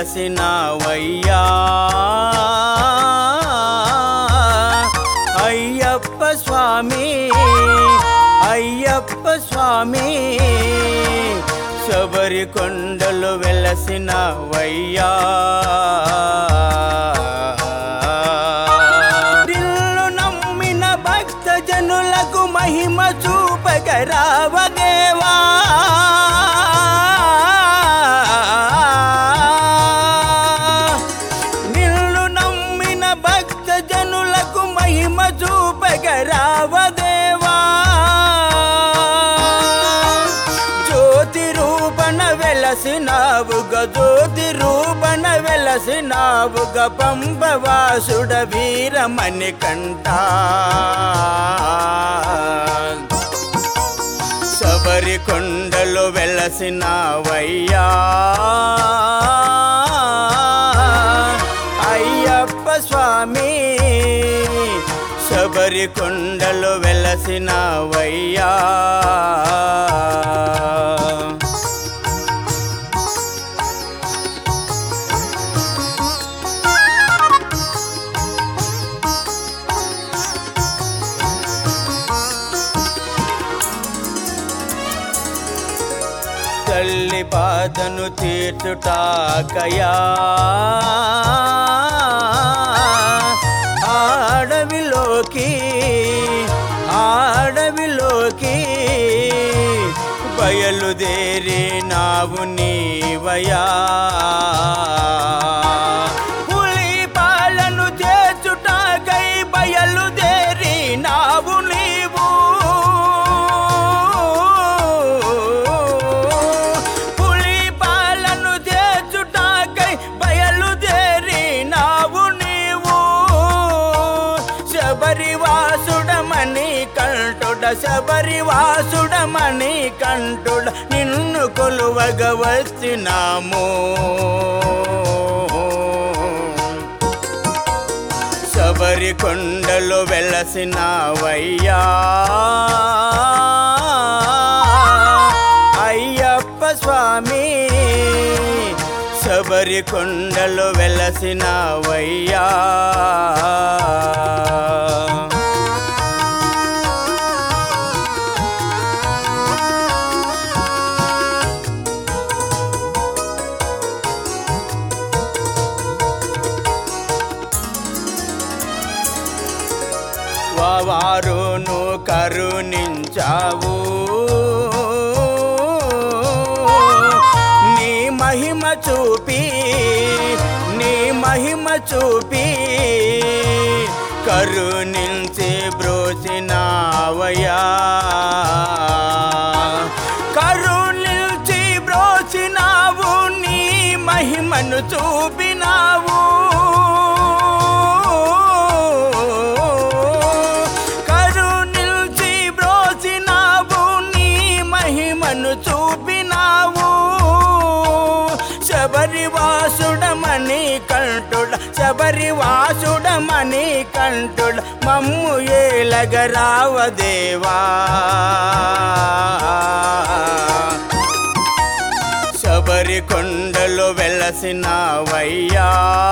వెలసినవయ్యా అయ్యప్ప స్వామి అయ్యప్ప స్వామి శబరి కొండలు వెలసినవయ్యా నిన్ను నమ్మిన భక్త జనులకు మహిమ చూపగరావదేవా నిన్ను నమ్మిన భక్త జనులకు మహిమ చూపగరావదేవా జ్యోతి రూపణ వెలసినావుగ జ్యోతి రూపణ వెలసినావుగ పంపవాసుడ వీరమణి కంట శబరి కొండలు వెలసినవయ్యా అయ్యప్ప స్వామి శబరి కొండలు వెలసినవయ్యా తల్లి బాధను తీర్చుటాకయా ఆడవిలోకి ఆడవిలోకి బయలుదేరి నావు నీవయా పులి పాలను చేర్చుటాకై బయలుదేరి నావు నీవు పులి పాలను చేర్చుటాకై బయలుదేరి నావు నీవు శబరివాసుడమని కంటుడ శబరివాసుడమని కంటుడ నిన్ను కొలువగ వచ్చినాము శబరి కొండలు వెలసినవయ్యా అయ్యప్ప స్వామి శబరి కొండలు వెలసినవయ్యా వారును కరుణించావు నీ మహిమ చూపి నీ మహిమ చూపి కరుణించి బ్రోచినావయా కరుణించి బ్రోచినావు నీ మహిమను చూపినావు కరుణించి బ్రోచినావు నీ మహిమను చూపినావు శబరివాసుడమని కంటుడ శబరివాసుడమని కంటుడ మమ్ము ఏలగరావదేవా శబరి కొండలు వెలసినవయ్యా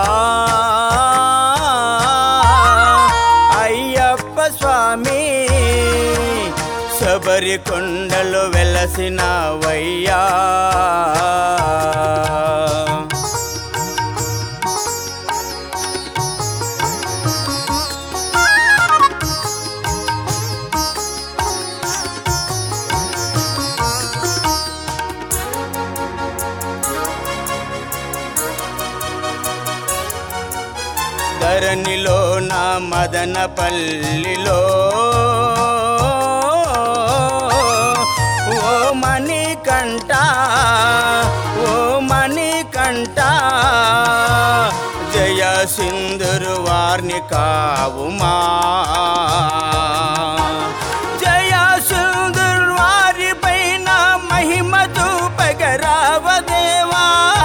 అయ్యప్ప స్వామి శబరి కొండలు వెలసినవయ్యా ధరణిలో నా మదన పల్లిలో ఓ మణి కంట ఓ మణి కంట జయ సింధురు వారిని కావుమా జయ సింధురు వారి పైన మహిమ చూపగరావదేవా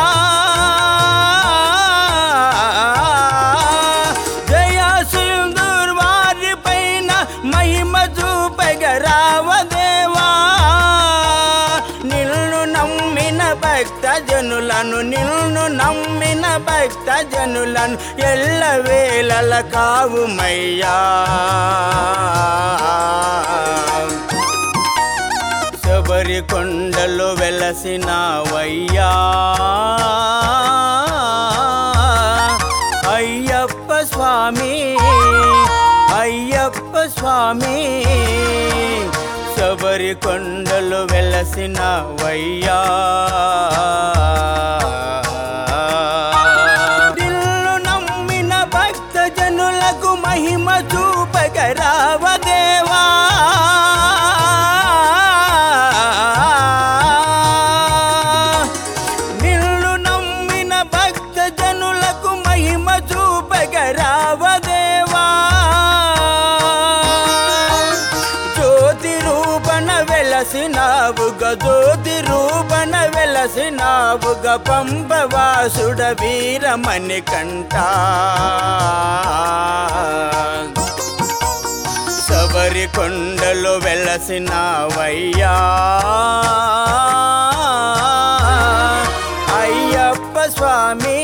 జయ సింధుర్ వారి పైన మహిమ చూపగరావదేవా నిన్ను నమ్మిన భక్త జనులను నిన్ను నమ్మిన భక్త జనులను ఎల్లవేళల కావుమయ్యా శబరి కొండలు వెలసినవయ్యా అయ్యప్ప స్వామి అయ్యప్ప స్వామి శబరి కొండలు వెలసినవయ్యా దిల్లు నమ్మిన భక్త జనులకు మహిమ చూపగరావ దేవా నిల్లు నమ్మిన భక్త జనులకు మహిమ చూపగరావ దేవా జ్యోతి రూపణ వెలసినావుగ జ్యోతి రూపణ వెలసినావుగ పంపవాసుడ వీరమణి కంట శబరి కొండలు వెలసినవయ్యా అయ్యప్ప స్వామి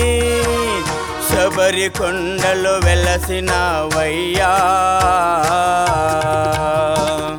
శబరి కొండలు వెలసినవయ్యా